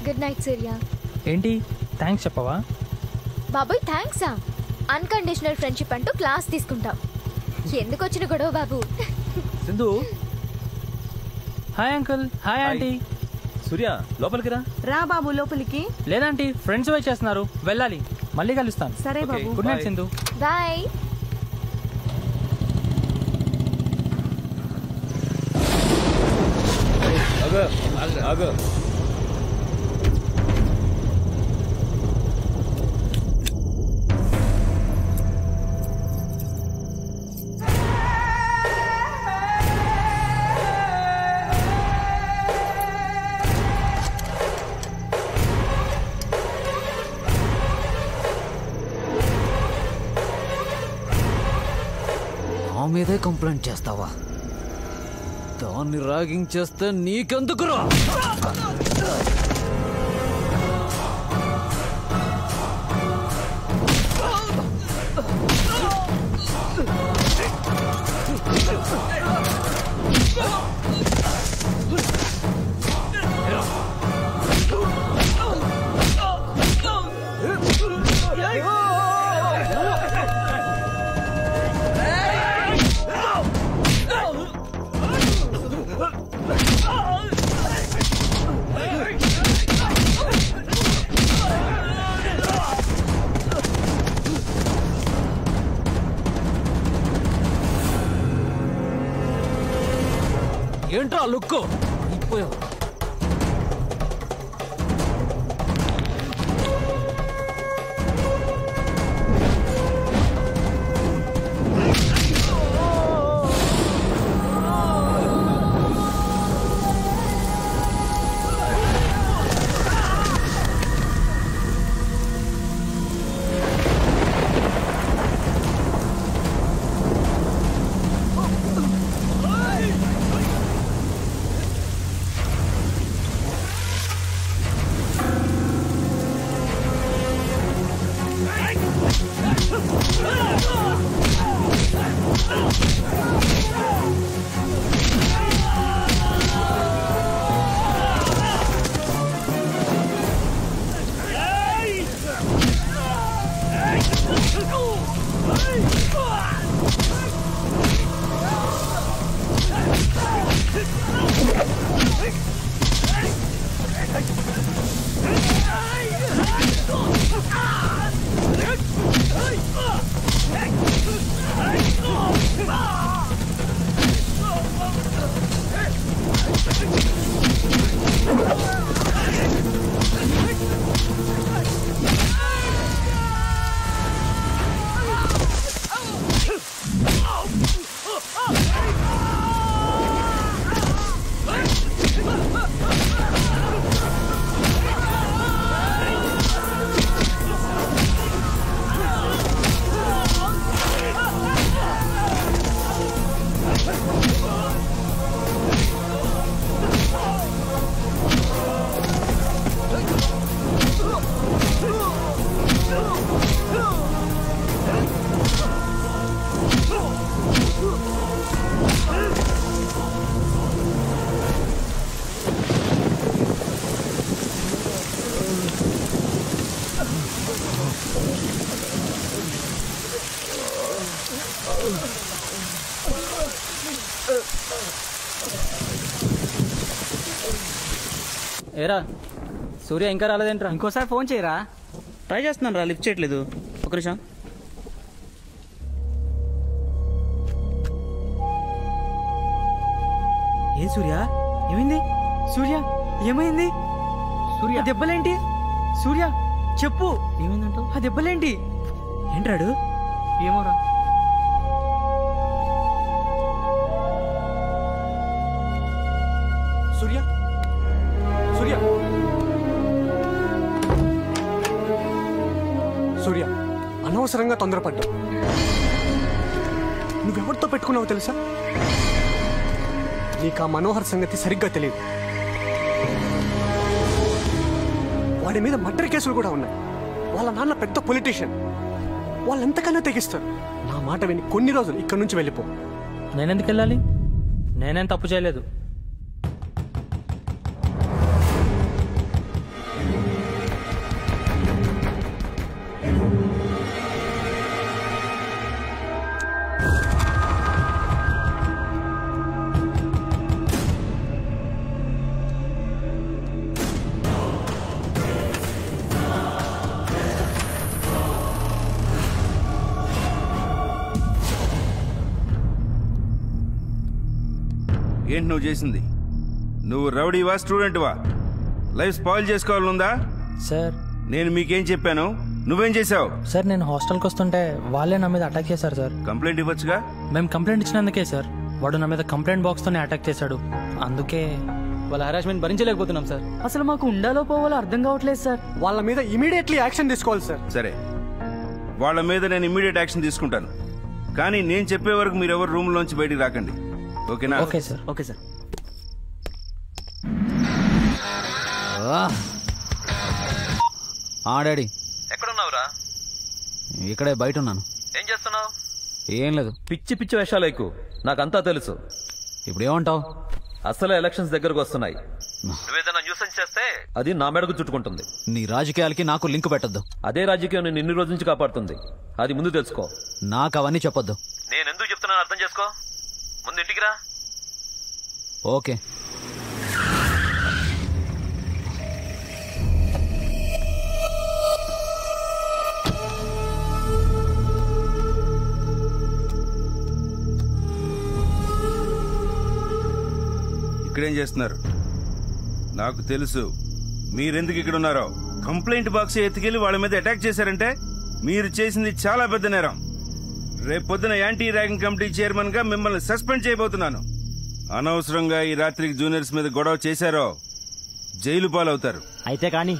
Good night సూర్య ఏంటి thanks చెప్పవా బాబాయ్ థ్యాంక్సా అన్కండిషనల్ ఫ్రెండ్షిప్ అంటూ క్లాస్ తీసుకుంటాం ఎందుకు వచ్చిన గొడవ బాబు Sindhu hi uncle hi aunty Surya లోపలికి రా రా బాబు లోపలికి లేదంటీ ఫ్రెండ్స్ వెయిట్ చేస్తున్నారు వెళ్ళాలి మళ్ళీ కలుస్తాను సరే Okay. బాబు good night Bye. Sindhu bye ఆగు ఆగు నా మీదే కంప్లైంట్ చేస్తావా దాన్ని ర్యాగింగ్ చేస్తే నీకెందుకురా ఏంట్రా లుక్కు అయిపోయావు ఏరా సూర్య ఇంకా రాలేదేంట్రా ఇంకోసారి ఫోన్ చేయరా ట్రై చేస్తున్నాను రా లిఫ్ట్ చేయట్లేదు ఒక నిమిషం ఏ సూర్య ఏమైంది సూర్య ఏమైంది సూర్య ఆ దెబ్బలేంటి సూర్య చెప్పు ఏమైందంటావు ఆ దెబ్బలేంటి ఏంట్రాడు ఏమోరా సూర్య సూర్య సూర్య అనవసరంగా తొందరపడ్డా నువ్వెవరితో పెట్టుకున్నావో తెలుసా నీకు ఆ మనోహర్ సంగతి సరిగ్గా తెలియదు వాడి మీద మర్డర్ కేసులు కూడా ఉన్నాయి వాళ్ళ నాన్న పెద్ద పొలిటీషియన్ వాళ్ళెంతకన్నా తెగిస్తారు నా మాట విని కొన్ని రోజులు ఇక్కడి నుంచి వెళ్ళిపో నేనెందుకు వెళ్ళాలి నేనేం తప్పు చేయలేదు ఏంటి నువ్వు చేసింది నువ్వు రౌడీవా స్టూడెంట్వా లైఫ్ స్పాయిల్ చేసుకోవాలనుందా సార్ నేను మీకేం చెప్పాను నువ్వేం చేశావు సార్ నేను హాస్టల్కి వస్తుంటే వాళ్ళే నా మీద అటాక్ చేశారు సార్ కంప్లైంట్ ఇవ్వచ్చుగా మేము కంప్లైంట్ ఇచ్చినందుకే సార్ వాడు నా మీద కంప్లైంట్ బాక్స్తోనే అటాక్ చేశాడు అందుకే వాళ్ళ హరాస్మెంట్ భరించలేకపోతున్నాం సార్ అసలు మాకు ఉండాలో పోవాలో అర్థం కావట్లేదు సార్ వాళ్ళ మీద ఇమీడియట్లీ యాక్షన్ తీసుకోవాలి సార్ సరే వాళ్ళ మీద నేను ఇమ్మీడియట్ యాక్షన్ తీసుకుంటాను కానీ నేను చెప్పే వరకు మీరు ఎవరు రూమ్ లోంచి బయటికి రాకండి ఓకేనా ఓకే సార్ ఓకే సార్ ఆ డాడీ ఎక్కడున్నావురా ఇక్కడే బయట ఉన్నాను ఏం చేస్తున్నావు ఏం లేదు పిచ్చి పిచ్చి వేషాలు ఎక్కువ నాకంతా తెలుసు ఇప్పుడు ఏమంటావు అసలు ఎలక్షన్స్ దగ్గరకు వస్తున్నాయి నువ్వేదైనా న్యూసెన్స్ చేస్తే అది నా మెడకు చుట్టుకుంటుంది నీ రాజకీయాలకి నాకు లింక్ పెట్టొద్దు అదే రాజకీయం నేను ఇన్ని రోజుల నుంచి కాపాడుతుంది అది ముందు తెలుసుకో నాకు అవన్నీ చెప్పొద్దు నేను ఎందుకు చెప్తున్నాను అర్థం చేసుకో ముందు ఇంటికి రా ఓకే ఇక్కడేం చేస్తున్నారు నాకు తెలుసు మీరెందుకు ఇక్కడ ఉన్నారో కంప్లైంట్ బాక్స్ ఎత్తుకెళ్లి వాళ్ళ మీద అటాక్ చేశారంటే మీరు చేసింది చాలా పెద్ద నేరం రేపు పొద్దున యాంటీ ర్యాగింగ్ కమిటీ చైర్మన్ గా మిమ్మల్ని సస్పెండ్ చేయబోతున్నాను అనవసరంగా ఈ రాత్రికి జూనియర్స్ మీద గొడవ చేశారో జైలు పాలవుతారు అయితే కానీ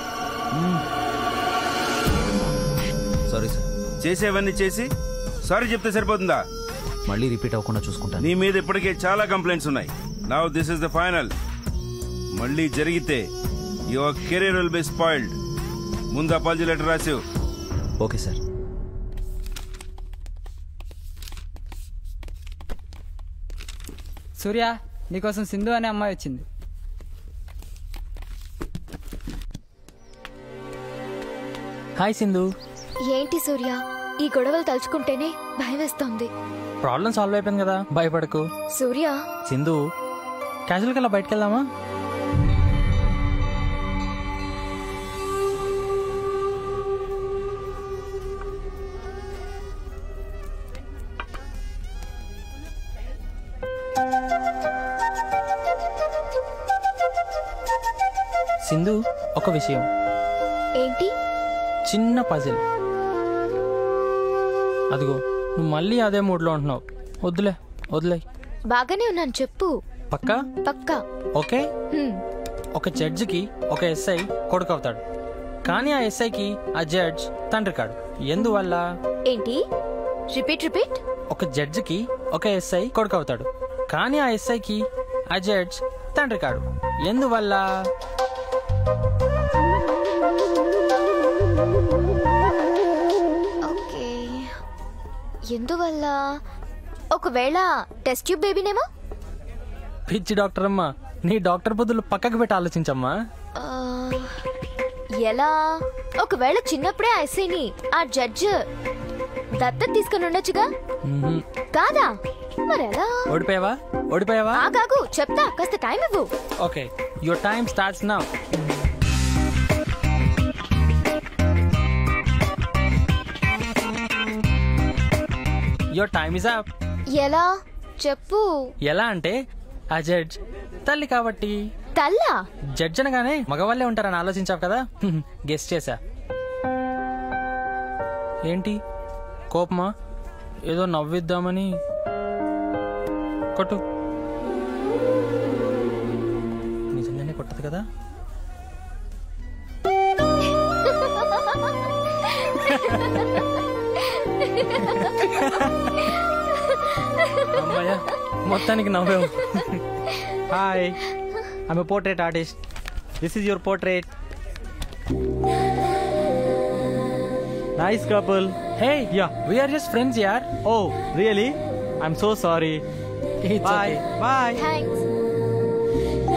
సారీ సార్ చేసేవన్నీ చేసి సారీ చెప్తే సరిపోతుందా మళ్ళీ రిపీట్ అవ్వకుండా చూసుకుంటాను నీ మీద ఇప్పటికే చాలా కంప్లైంట్స్ ఉన్నాయి now this is the final మళ్ళీ జరిగితే your career will be spoiled ముందు అపాలజీ లెటర్ రాసివ్ ఓకే సార్ సూర్య నీకోసం సింధు అనే అమ్మాయి వచ్చింది హాయ్ సింధు ఏంటి సూర్య ఈ గొడవలు తలుచుకుంటేనే భయం వేస్తోంది ప్రాబ్లం సాల్వ్ అయిపోయింది కదా భయపడకు సూర్య సింధు క్యాజువల్గా అలా బయటకు వెళ్దామా సింధు ఒక విషయం ఏంటి చిన్న పజిల్ అదిగో నువ్వు మళ్ళీ అదే మూడ్లో ఉంటున్నావు వద్దులే వదిలే బాగానే ఉన్నాను చెప్పు పక్కా పక్కా ఓకే హ్మ్. ఒక జడ్జికి ఒక ఎస్ఐ కొడుకు అవుతాడు కానీ ఆ ఎస్ఐకి ఆ జడ్జ్ తండ్రి కాడు ఎందువల్ల ఏంటి రిపీట్ రిపీట్ ఒక జడ్జికి ఒక ఎస్ఐ కొడుకు అవుతాడు కానీ ఆ ఎస్ఐకి ఆ జడ్జ్ తండ్రి కాడు ఎందువల్ల ఓకే ఎందువల్ల ఒకవేళ టెస్ట్ ట్యూబ్ బేబీనేమో పిచ్చి డాక్టర్ అమ్మా నీ డాక్టర్ బుద్ధులు పక్కకు పెట్టి ఆలోచించమ్మా ఆ, ఎలా ఒకవేళ చిన్నప్పుడే ఆ ఎస్ఐని ఆ జడ్జ్ దత్తత తీసుకుని ఉండొచ్చుగా మ్మ్. కాదా మరెలా ఓడిపోయావా ఓడిపోయావా ఆగాగు చెప్తా కాస్త టైం ఇవ్వు okay your time starts now your time is up ఎలా చెప్పు ఎలా అంటే ఆ జడ్జ్ తల్లి కాబట్టి తల్లా జడ్జ్ అనగానే మగవాళ్ళే ఉంటారని ఆలోచించావు కదా గెస్ట్ చేశా ఏంటి కోపమా ఏదో నవ్విద్దామని కొట్టు నిజంగానే కొట్టదు కదా అమ్మయ్య మొత్తానికి నవ్వావు hi I'm portrait artist this is your portrait nice couple hey ya we're just friends యార్ oh really I'm so sorry It's bye okay. Bye thanks